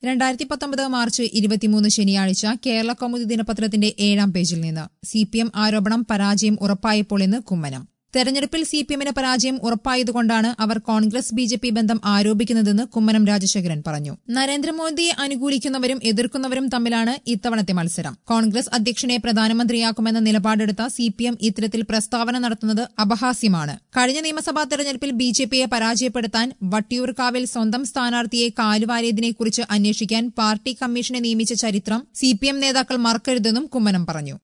രണ്ടായിരത്തി പത്തൊമ്പത് മാർച്ച് ഇരുപത്തിമൂന്ന് ശനിയാഴ്ച കേരള കൗമുദി ദിനപത്രത്തിന്റെ ഏഴാം പേജിൽ നിന്ന് സി പി എം ആരോപണം പരാജയം ഉറപ്പായപ്പോൾ എന്ന് കുമ്മനം തെരഞ്ഞെടുപ്പിൽ സി പി എമ്മിന് പരാജയം ഉറപ്പായതുകൊണ്ടാണ് അവർ കോൺഗ്രസ് ബി ജെ പി ബന്ധം ആരോപിക്കുന്നതെന്ന് കുമ്മനം രാജശേഖരൻ പറഞ്ഞു നരേന്ദ്രമോദിയെ അനുകൂലിക്കുന്നവരും എതിർക്കുന്നവരും തമ്മിലാണ് ഇത്തവണത്തെ മത്സരം കോൺഗ്രസ് അധ്യക്ഷനെ പ്രധാനമന്ത്രിയാക്കുമെന്ന നിലപാടെടുത്ത സി പി എം ഇത്തരത്തിൽ പ്രസ്താവന നടത്തുന്നത് അപഹാസ്യമാണ് കഴിഞ്ഞ നിയമസഭാ തെരഞ്ഞെടുപ്പിൽ ബി ജെ പിയെ പരാജയപ്പെടുത്താൻ വട്ടിയൂർക്കാവിൽ സ്വന്തം സ്ഥാനാർത്ഥിയെ കാലുവാരിയതിനെക്കുറിച്ച് അന്വേഷിക്കാൻ പാർട്ടി കമ്മീഷനെ നിയമിച്ച ചരിത്രം സി പി എം നേതാക്കൾ മറക്കരുതെന്നും കുമ്മനം പറഞ്ഞു